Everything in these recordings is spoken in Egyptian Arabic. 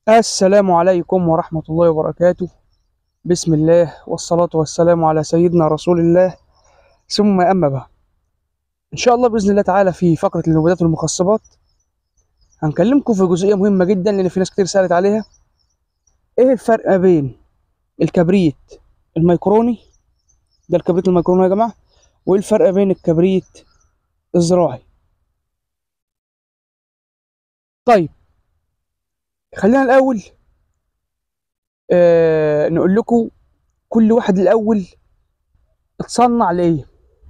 السلام عليكم ورحمة الله وبركاته بسم الله والصلاة والسلام على سيدنا رسول الله ثم أما بعد إن شاء الله بإذن الله تعالى في فقرة المبيدات والمخصبات هنكلمكم في جزئية مهمة جدا لأن في ناس كتير سألت عليها إيه الفرق ما بين الكبريت الميكروني ده الكبريت الميكروني يا جماعة وإيه الفرق بين الكبريت الزراعي طيب خلينا الأول آه نقول لكم كل واحد الأول اتصنع لإيه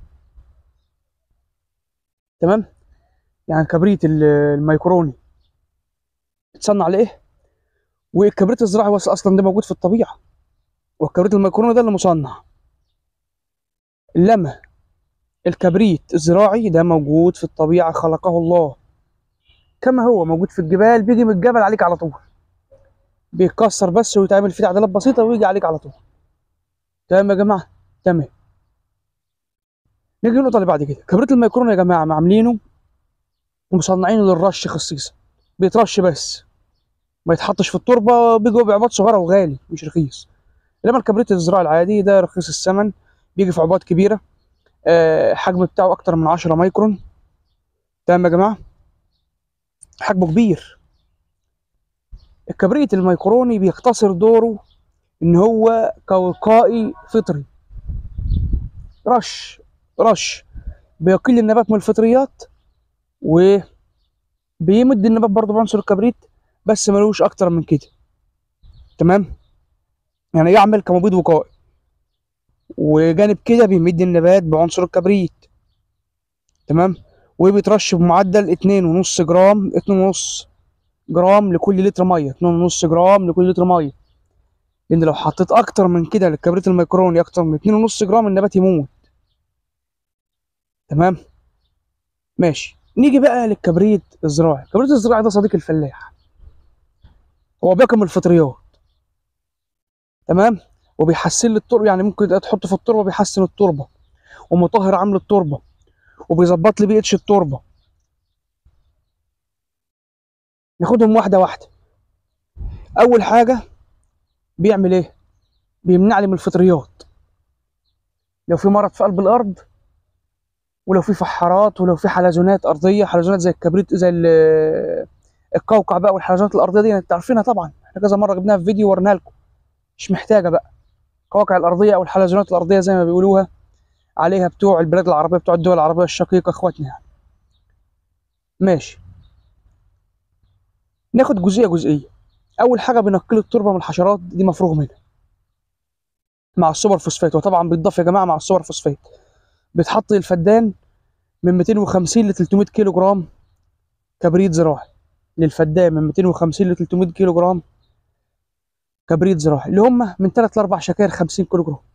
تمام يعني الكبريت ال- الميكروني اتصنع لإيه والكبريت الزراعي هو أصلا ده موجود في الطبيعة والكبريت الميكروني ده اللي مصنع لما الكبريت الزراعي ده موجود في الطبيعة خلقه الله كما هو موجود في الجبال بيجي من الجبل عليك على طول بيتكسر بس ويتعمل فيه تعديلات بسيطة ويجي عليك على طول تمام يا جماعة تمام نيجي للنقطة اللي بعد كده كبريت الميكرون يا جماعة عاملينه ومصنعينه للرش خصيصا بيترش بس ما يتحطش في التربة بيجي بعبات صغيرة وغالي مش رخيص انما الكبريت الزراعي العادي ده رخيص الثمن بيجي في عبوات كبيرة آه، حجم بتاعه أكتر من 10 مايكرون تمام يا جماعة حجمه كبير الكبريت الميكروني بيقتصر دوره ان هو كوقائي فطري رش رش بيقل النبات من الفطريات وبيمد النبات برضه بعنصر الكبريت بس ملوش اكتر من كده تمام يعني يعمل كمبيد وقائي وجانب كده بيمد النبات بعنصر الكبريت تمام وبيترش بمعدل اتنين ونص جرام اتنين ونص جرام لكل لتر ميه اتنين ونص جرام لكل لتر ميه لان لو حطيت اكتر من كده للكبريت الميكروني اكتر من اتنين ونص جرام النبات يموت تمام ماشي نيجي بقى للكبريت الزراعي الكبريت الزراعي ده صديق الفلاح هو بياكل من الفطريات تمام وبيحسن لي التربه يعني ممكن تحطه في التربه بيحسن التربه ومطهر عامل التربه وبيظبط لي بي اتش التربه ناخدهم واحده واحده اول حاجه بيعمل ايه بيمنع لي من الفطريات لو في مرض في قلب الارض ولو في فحارات ولو في حلزونات ارضيه حلزونات زي الكبريت زي ال- القوقع بقى والحلزونات الارضيه دي انت عارفينها طبعا احنا كذا مره جبناها في فيديو ورناها لكم مش محتاجه بقى القواقع الارضيه او الحلزونات الارضيه زي ما بيقولوها عليها بتوع البلاد العربيه بتوع الدول العربيه الشقيقه اخواتنا يعني ماشي ناخد جزئيه جزئيه اول حاجه بنقل التربه من الحشرات دي مفروغ منها مع السوبر فوسفات وطبعا بيتضاف يا جماعه مع السوبر فوسفات بيتحط الفدان من 250 ل 300 كيلو جرام كبريت زراعي للفدان من 250 ل 300 كيلو جرام كبريت زراعي اللي هم من 3 ل 4 شكاير 50 كيلو جرام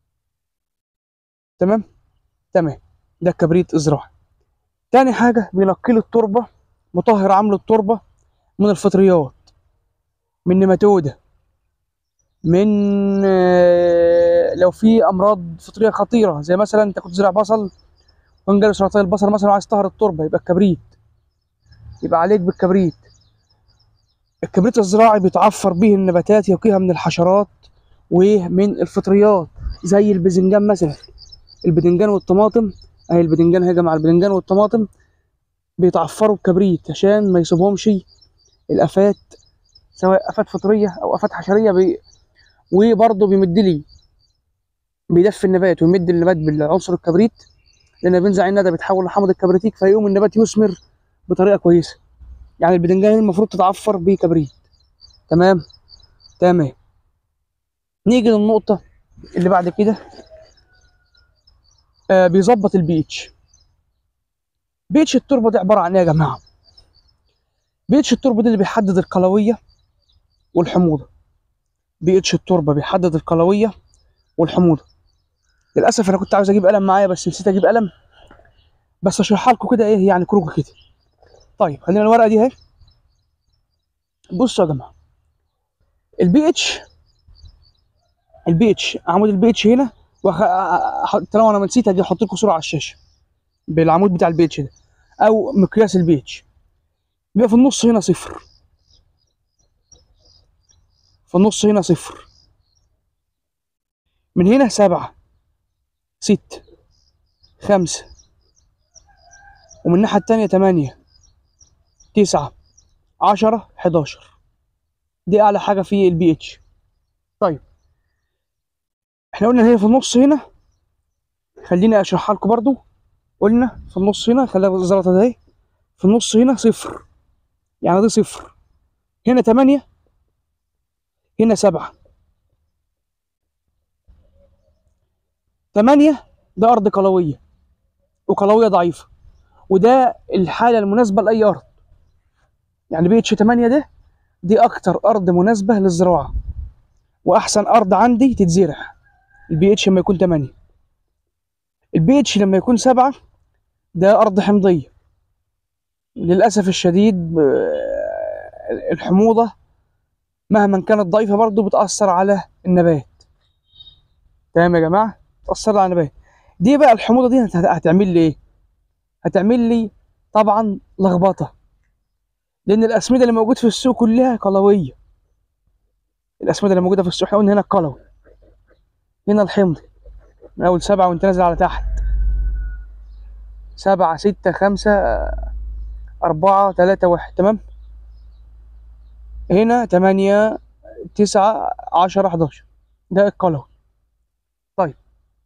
تمام تمام ده الكبريت الزراعي تاني حاجه بينقل التربه مطهر عامل التربه من الفطريات من نيماتوده من آه، لو في امراض فطريه خطيره زي مثلا انت كنت زرع بصل وكان جاله سرطان البصل مثلا وعايز تطهر التربه يبقى الكبريت يبقى عليك بالكبريت الكبريت الزراعي بيتعفر به النباتات يقيها من الحشرات ومن الفطريات زي الباذنجان مثلا الباذنجان والطماطم اهي الباذنجان اهي يا جماعه الباذنجان والطماطم بيتعفروا بكبريت عشان ما يصيبهمش الافات سواء افات فطريه او افات حشريه بي... وبرضه بيمد لي بيدفي النبات ويمد النبات بالعنصر الكبريت لان بينزع الندى بيتحول لحمض الكبريتيك فيقوم النبات يثمر بطريقه كويسه يعني البدنجان المفروض تتعفر بكبريت تمام تمام نيجي للنقطه اللي بعد كده آه بيظبط البي اتش بي اتش التربه دي عباره عن ايه يا جماعه بي اتش التربه دي اللي بيحدد القلويه والحموضه بي اتش التربه بيحدد القلويه والحموضه للاسف انا كنت عاوز اجيب قلم معايا بس نسيت اجيب قلم بس اشرحها لكم كده ايه يعني كروكه كده طيب خلينا الورقه دي اهي بصوا يا جماعه البي اتش البي اتش عمود البي اتش هنا وخ... طالما انا نسيت هجي احط لكم صوره على الشاشه بالعمود بتاع البي اتش ده او مقياس البي اتش بيبقى في النص هنا صفر في النص هنا صفر من هنا سبعة ستة خمسة ومن الناحية التانية تمانية تسعة عشرة حداشر دي أعلى حاجة في البي اتش طيب احنا قلنا هي في النص هنا خليني اشرحها لكم برضو قلنا في النص هنا خليها الزلطه ده اهي في النص هنا صفر يعني دي صفر هنا تمانية هنا سبعة تمانية ده أرض قلوية وقلوية ضعيفة وده الحالة المناسبة لأي أرض يعني بي اتش تمانية ده دي أكتر أرض مناسبة للزراعة وأحسن أرض عندي تتزرع البي اتش لما يكون 8 البي اتش لما يكون 7 ده ارض حمضيه للاسف الشديد آه، الحموضه مهما كانت ضعيفه برضه بتاثر على النبات تمام يا جماعه بتاثر على النبات دي بقى الحموضه دي هت- هتعمل لي ايه هتعمل لي طبعا لخبطه لان الاسمده اللي موجود في السوق كلها قلويه الاسمده اللي موجوده في السوق احنا قلنا هنا القلوي هنا الحمضي من أول سبعة وأنت نازل على تحت سبعة ستة خمسة أربعة تلاتة واحد تمام هنا تمانية تسعة عشرة حداشر ده القلوي طيب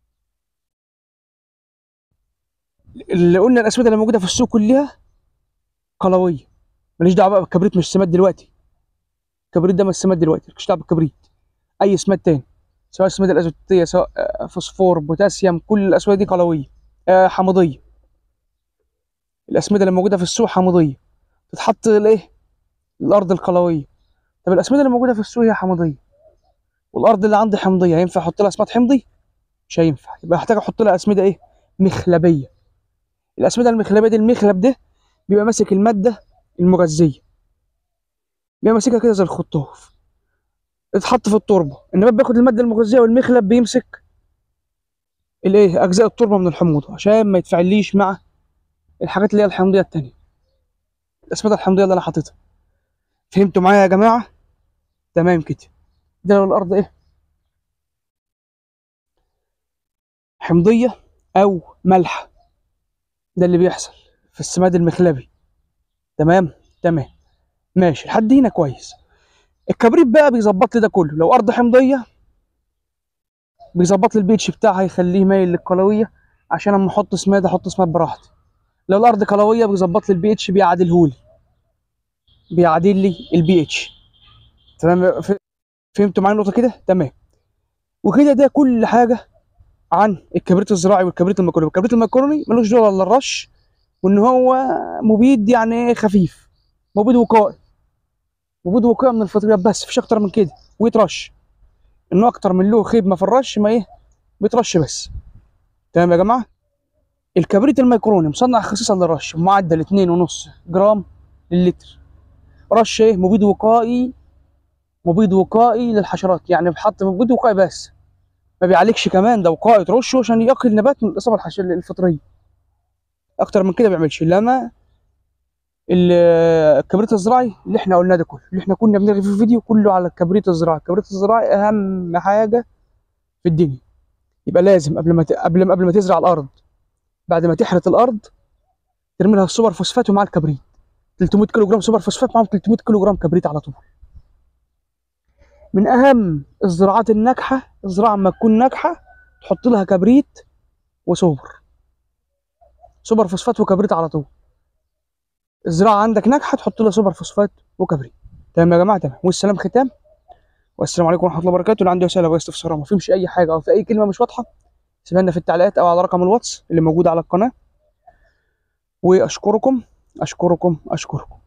اللي قلنا الأسمدة اللي موجودة في السوق كلها قلوية ماليش دعوة بقى بالكبريت مش سماد دلوقتي الكبريت ده مش سماد دلوقتي مالكش دعوة بالكبريت أي سماد تاني سواء السماد الازوتيه سواء آه، فوسفور بوتاسيوم كل الاسمده دي قلويه آه، حامضيه الاسمده اللي موجوده في السوق حامضيه تتحط الايه الارض القلويه طب الاسمده اللي موجوده في السوق هي حامضيه والارض اللي عندي حمضيه هينفع احط لها اسماد حمضي مش هينفع يبقى هحتاج احط لها اسمده ايه مخلبيه الاسمده المخلبيه دي المخلب ده بيبقى ماسك الماده المغذيه بيبقى ماسكها كده زي الخطاف اتحط في التربه النبات بياخد الماده المغذيه والمخلب بيمسك الايه اجزاء التربه من الحموضه عشان ما يتفاعليش مع الحاجات اللي هي الحمضيه التانية الاسمده الحمضيه اللي انا حاططها فهمتوا معايا يا جماعه تمام كده ده لو الارض ايه حمضيه او مالحه ده اللي بيحصل في السماد المخلبي تمام تمام ماشي لحد هنا كويس الكبريت بقى بيظبط لي ده كله لو ارض حمضيه بيظبط لي البيتش بتاعها يخليه مايل للقلويه عشان اما احط سماد احط سماد براحتي لو الارض قلويه بيظبط لي البي اتش بيعادله لي بيعادل لي البي اتش تمام ف- فهمتوا معايا النقطه كده تمام وكده ده كل حاجه عن الكبريت الزراعي والكبريت المكروني الكبريت المكروني ملوش دور الا الرش وان هو مبيد يعني خفيف مبيد وقائي مبيد وقائي من الفطريات بس مفيش اكتر من كده ويترش انه اكتر من له خدمه في الرش ما ايه بيترش بس تمام يا جماعه الكبريت الميكروني مصنع خصيصا للرش بمعدل 2.5 جرام للتر رش ايه مبيد وقائي مبيد وقائي للحشرات يعني بحط مبيد وقائي بس ما بيعالجش كمان ده وقائي ترشه عشان يقي النبات من الاصابه الحش... الفطريه اكتر من كده ما بيعملش لما ال- الكبريت الزراعي اللي احنا قلناه ده كله اللي احنا كنا بنرغي في الفيديو كله على الكبريت الزراعي الكبريت الزراعي اهم حاجه في الدنيا يبقى لازم قبل ما ت... قبل ما قبل ما تزرع الارض بعد ما تحرث الارض ترمي لها السوبر فوسفات ومع الكبريت 300 كيلو جرام سوبر فوسفات معاهم 300 كيلو جرام كبريت على طول من اهم الزراعات الناجحه الزراعه اما تكون ناجحه تحط لها كبريت وسوبر سوبر فوسفات وكبريت على طول الزراعه عندك ناجحه تحط لها سوبر فوسفات وكبريت تمام يا جماعه تمام والسلام ختام والسلام عليكم ورحمه الله وبركاته اللي عنده رساله او استفسار ما فهمش اي حاجه او في اي كلمه مش واضحه سيبها لنا في التعليقات او على رقم الواتس اللي موجود على القناه واشكركم اشكركم اشكركم